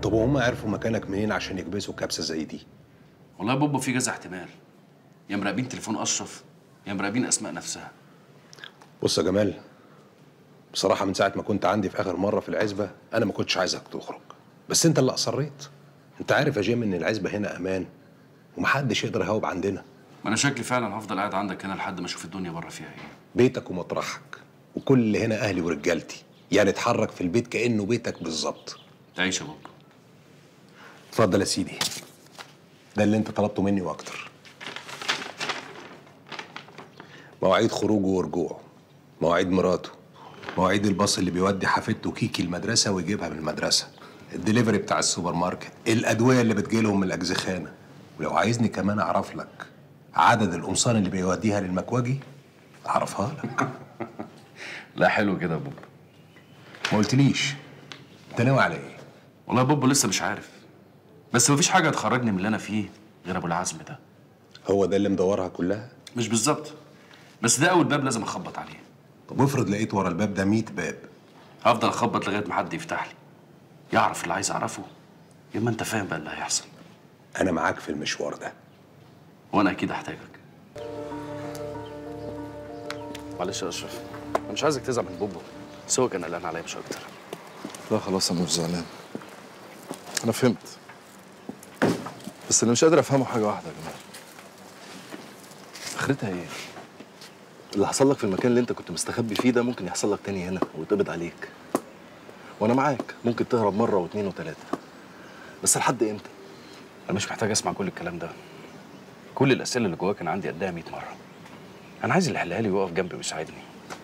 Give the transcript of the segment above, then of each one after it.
طب وهم عرفوا مكانك منين عشان يكبسوا كبسه زي دي والله يا بوبو في كذا احتمال يا مراقبين تليفون اشرف يا مراقبين اسماء نفسها بص يا جمال بصراحه من ساعه ما كنت عندي في اخر مره في العزبه انا ما كنتش عايزك تخرج بس انت اللي اصريت انت عارف يا جيم ان العزبه هنا امان ومحدش يقدر يهوب عندنا ما انا شكلي فعلا هفضل قاعد عندك هنا لحد ما اشوف الدنيا بره فيها ايه بيتك ومطرحك وكل اللي هنا اهلي ورجالتي يعني اتحرك في البيت كانه بيتك بالظبط تعيش يا بوبو اتفضل يا سيدي ده اللي انت طلبته مني واكتر مواعيد خروجه ورجوعه مواعيد مراته مواعيد الباص اللي بيودي حفيدته كيكي المدرسه ويجيبها من المدرسه الدليفري بتاع السوبر ماركت الادويه اللي بتجيلهم من الاجزخانه ولو عايزني كمان اعرف لك عدد القمصان اللي بيوديها للمكواجي اعرفها لك لا حلو كده يا بوبو ما قلتليش انت ناوي على ايه والله يا بوبو لسه مش عارف بس مفيش حاجه هتخرجني من اللي انا فيه غير ابو العزم ده هو ده اللي مدورها كلها مش بالظبط بس ده اول باب لازم اخبط عليه طب افرض لقيت ورا الباب ده 100 باب هفضل اخبط لغايه ما حد يفتح لي يعرف اللي عايز اعرفه يا اما انت فاهم بقى اللي هيحصل انا معاك في المشوار ده وانا اكيد هحتاجك معلش يا اشرف انا مش عايزك تزعل من بوبو بس هو كان قلقان عليا مش اكتر لا خلاص انا مش زعلان انا فهمت بس اللي مش قادر افهمه حاجه واحده يا جماعه اخرتها ايه اللي حصل لك في المكان اللي انت كنت مستخبي فيه ده ممكن يحصل لك تاني هنا ويتقبض عليك وانا معاك ممكن تهرب مره واثنين وثلاثه بس لحد امتى انا مش محتاج اسمع كل الكلام ده كل الاسئله اللي جواك كان عندي قدها 100 مره انا عايز اللي يحلها لي ويقف جنبي ويساعدني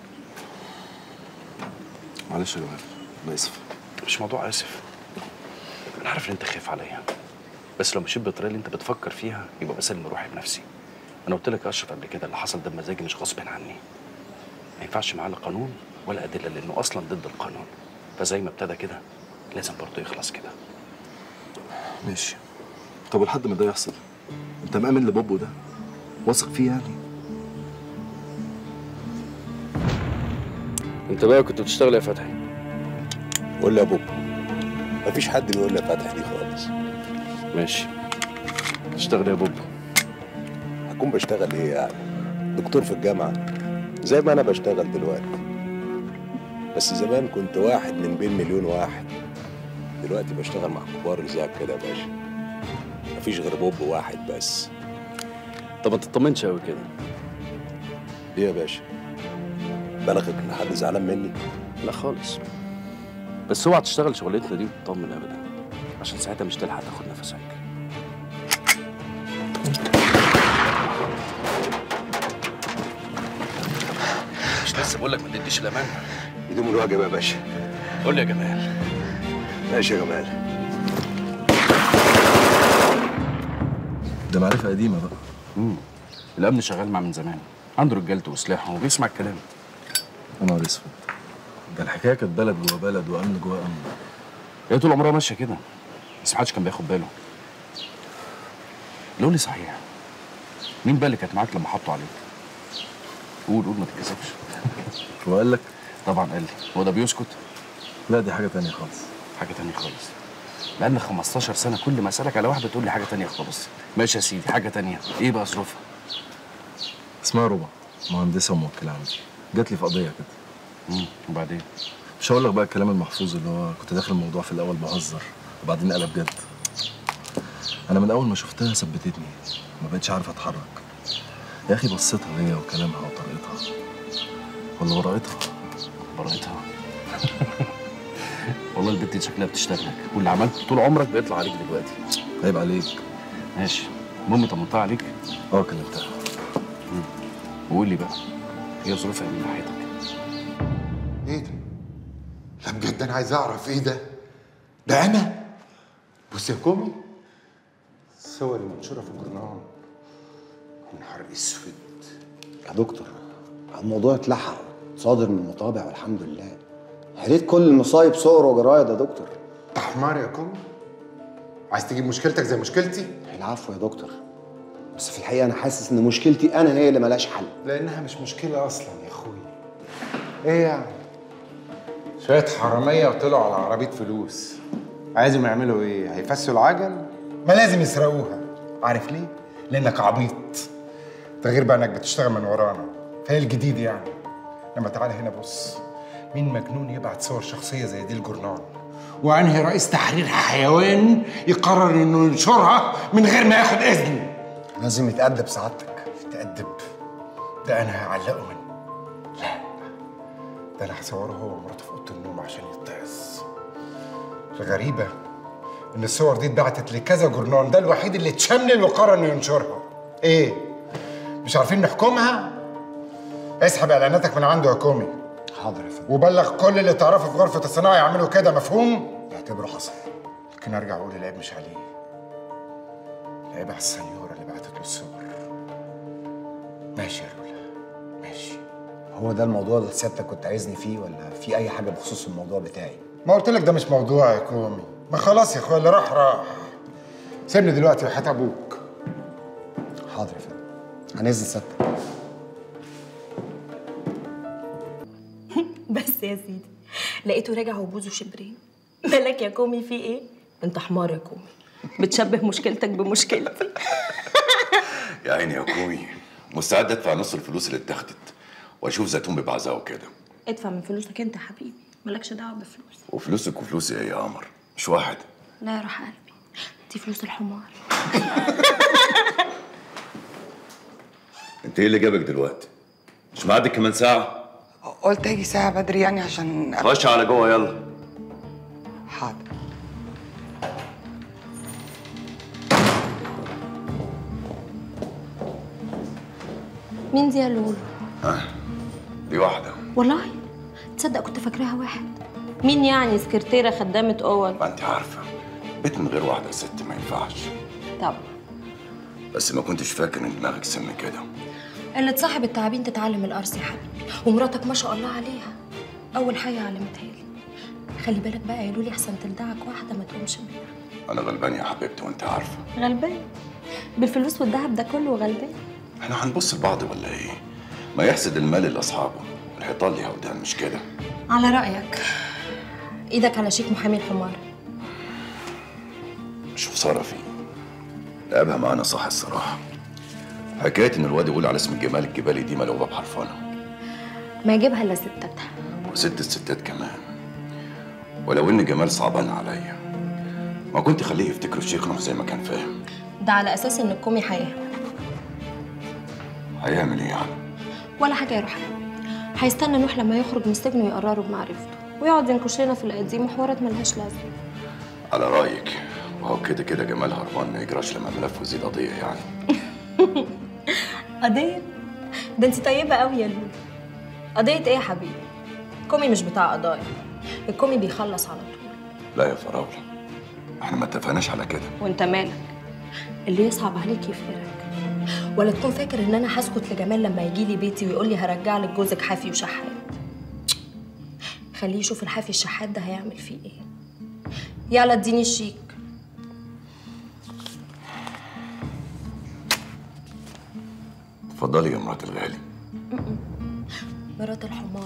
معلش يا جماعه انا اسف مش موضوع اسف انا عارف ان انت خايف عليا بس لو مشيت بالطريقه اللي انت بتفكر فيها يبقى بسلم روحي بنفسي انا قلت لك يا اشرف قبل كده اللي حصل ده بمزاجي مش غصب عني ما ينفعش معاه لا قانون ولا ادله لانه اصلا ضد القانون فزي ما ابتدى كده لازم برضه يخلص كده ماشي طب ولحد ما ده يحصل انت مأمن لبوبو ده واثق فيه يعني انت بقى كنت بتشتغل يا فتحي قول لي يا بوب مفيش حد بيقول لي فتح دي خالص ماشي تشتغل يا بوب هكون بشتغل ايه يعني دكتور في الجامعه زي ما انا بشتغل دلوقتي بس زمان كنت واحد من بين مليون واحد دلوقتي بشتغل مع كبار الزعب كده يا باشا مفيش غير بوب واحد بس طب ما تطمنش قوي كده ليه يا باشا بلغك ان حد زعلان مني لا خالص بس اوعى تشتغل شغلتنا دي وتطمن ابدا عشان ساعتها مش تلحق تاخد نفسك مش لسه بقول لك ما تديش الامان يدوم الواجب يا باشا قول لي يا جمال ماشي يا جمال ده معرفه قديمه بقى الامن شغال معاه من زمان عنده رجالته وسلاحه وبيسمع الكلام يا نهار اسود ده الحكايه كانت بلد جوه بلد وامن جوه امن هي طول عمرها ماشيه كده بس محدش كان بياخد باله قول لي صحيح مين بقى اللي كانت معاك لما حطوا عليك قول قول ما تتكسفش هو قال لك طبعا قال لي هو ده بيسكت لا دي حاجه تانية خالص حاجه تانية خالص بقالنا 15 سنه كل ما اسالك على واحده تقول لي حاجه تانية خالص ماشي يا سيدي حاجه تانية ايه بقى ظروفها اسمها ربع مهندسه وموكله عندي جات لي في قضيه كده امم وبعدين مش هقول لك بقى الكلام المحفوظ اللي هو كنت داخل الموضوع في الاول بهزر وبعدين قلب جد انا من اول ما شفتها ثبتتني ما بقتش عارف اتحرك يا اخي بصيتها هي وكلامها وطريقتها ولا براءتها براءتها والله البت دي شكلها بتشتغلك واللي عملته طول عمرك بيطلع عليك دلوقتي عيب عليك ماشي المهم طمنتها عليك اه كلمتها وقول لي بقى هي ظروفها إيه من ناحيتك ايه ده؟ لا بجد انا عايز اعرف ايه ده؟ ده انا؟ بص يا كومي صوري منشوره في الجورنال يا نهار اسود يا دكتور الموضوع اتلحق صادر من المطابع والحمد لله يا ريت كل المصايب صور وجرايد يا دكتور انت حمار يا كومي عايز تجيب مشكلتك زي مشكلتي؟ العفو يا دكتور بس في الحقيقه انا حاسس ان مشكلتي انا هي اللي ملهاش حل لانها مش مشكله اصلا يا اخويا ايه يعني؟ شويه حراميه وطلعوا على عربيه فلوس عايزهم يعملوا ايه هيفسوا العجل ما لازم يسرقوها عارف ليه لانك عبيط ده غير بقى انك بتشتغل من ورانا فهي الجديد يعني لما تعالى هنا بص مين مجنون يبعت صور شخصيه زي دي الجورنال وانهي رئيس تحرير حيوان يقرر انه ينشرها من غير ما ياخد اذن لازم يتأدب سعادتك يتأدب ده انا هعلقه من لا ده انا هصوره هو ومراته في اوضه النوم عشان يتعظ الغريبه ان الصور دي اتبعتت لكذا جورنال ده الوحيد اللي اتشمل وقرر انه ينشرها ايه مش عارفين نحكمها اسحب اعلاناتك من عنده يا كومي حاضر يا فندم وبلغ كل اللي تعرفه في غرفه الصناعه يعملوا كده مفهوم اعتبره حصل لكن ارجع اقول العيب مش عليه العيب على السنيوره اللي بعتت له الصور ماشي يا لولا ماشي هو ده الموضوع اللي سيادتك كنت عايزني فيه ولا في اي حاجه بخصوص الموضوع بتاعي ما قلت لك ده مش موضوع يا كومي ما خلاص يا اخويا اللي راح راح سيبني دلوقتي وحياة ابوك حاضر يا فندم هنزل سيادتك بس يا سيدي لقيته راجع وبوزه شبرين مالك يا كومي في ايه انت حمار يا كومي بتشبه مشكلتك بمشكلتي يا عيني يا كومي مستعد ادفع نص الفلوس اللي اتاخدت واشوف زيتون ببعزها وكده ادفع من فلوسك انت يا حبيبي مالكش دعوه بفلوس وفلوسك وفلوسي ايه يا قمر مش واحد لا يا روح قلبي دي فلوس الحمار انت ايه اللي جابك دلوقتي مش معدك كمان ساعه قلت اجي ساعة بدري يعني عشان خش على جوه يلا حاضر مين دي يا لولو دي واحده والله تصدق كنت فاكراها واحد مين يعني سكرتيره خدامه اول ما انت عارفه بيت من غير واحده ست ما ينفعش طب بس ما كنتش فاكر ان دماغك سم كده اللي تصاحب التعابين تتعلم القرص يا حبيبي ومراتك ما شاء الله عليها اول حاجه علمتها لي خلي بالك بقى يا لولي احسن تلدعك واحده ما تقومش منها انا غلبان يا حبيبتي وانت عارفه غلبان بالفلوس والذهب ده كله غلبان احنا هنبص لبعض ولا ايه ما يحسد المال لاصحابه الحيطان ليها ودان مش كده على رايك ايدك على شيك محامي الحمار شوف ساره فيه لعبها معانا صح الصراحه حكايه ان الواد يقول على اسم الجمال الجبالي دي ملعوبه بحرفانه ما يجيبها الا ستاتها وست الستات كمان ولو ان جمال صعبان عليا ما كنت خليه يفتكر الشيخ نوح زي ما كان فاهم ده على اساس ان الكومي هيهمل هيعمل ايه يعني ولا حاجه يروح هيستنى نوح لما يخرج من السجن ويقرره بمعرفته ويقعد ينكش لنا في القديم وحوارات ملهاش لازمه على رايك وهو كده كده جمال هربان ما يجراش لما ملفه يزيد قضيه يعني قضيه ده انت طيبه قوي يا لولو قضيه ايه يا حبيبي الكومي مش بتاع قضايا الكومي بيخلص على طول لا يا فراوله احنا ما اتفقناش على كده وانت مالك اللي يصعب عليك يفقرك ولا تكون فاكر ان انا هسكت لجمال لما يجي لي بيتي ويقول لي هرجع لك جوزك حافي وشحات خليه يشوف الحافي الشحات ده هيعمل فيه ايه يلا اديني الشيك اتفضلي يا مرات الغالي مرات الحمار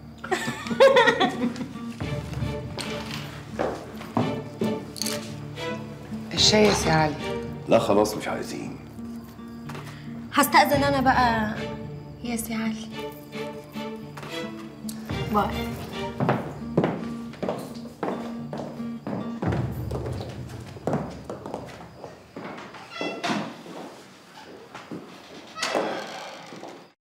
الشاي يا سي علي لا خلاص مش عايزين هستأذن انا بقى يا سي علي باي